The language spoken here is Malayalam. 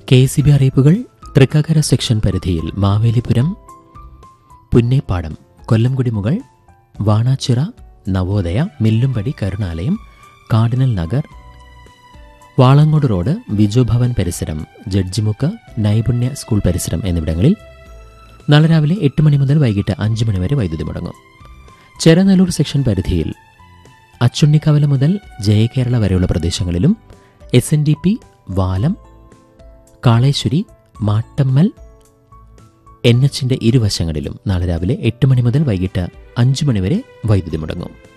കെ സി ബി അറിയിപ്പുകൾ തൃക്കാക്കര സെക്ഷൻ പരിധിയിൽ മാവേലിപുരം പുന്നേപ്പാടം കൊല്ലംകുടിമുകൾ വാണാച്ചിറ നവോദയ മില്ലുംപടി കരുണാലയം കാർഡിനൽ നഗർ വാളങ്ങോട് റോഡ് ബിജു ഭവൻ പരിസരം ജഡ്ജിമുക്ക് നൈപുണ്യ സ്കൂൾ പരിസരം എന്നിവിടങ്ങളിൽ നാളെ രാവിലെ എട്ട് മണി മുതൽ വൈകിട്ട് അഞ്ച് മണി വരെ വൈദ്യുതി മുടങ്ങും ചെറനല്ലൂർ സെക്ഷൻ പരിധിയിൽ അച്ചുണ്ണിക്കവല മുതൽ ജയകേരള വരെയുള്ള പ്രദേശങ്ങളിലും S N D P Valam Kaleswari Mattammal N എച്ചിന്റെ ഇരുവശങ്ങളിലും നാളെ രാവിലെ എട്ട് മണി മുതൽ വൈകിട്ട് അഞ്ച് മണി വരെ വൈദ്യുതി മുടങ്ങും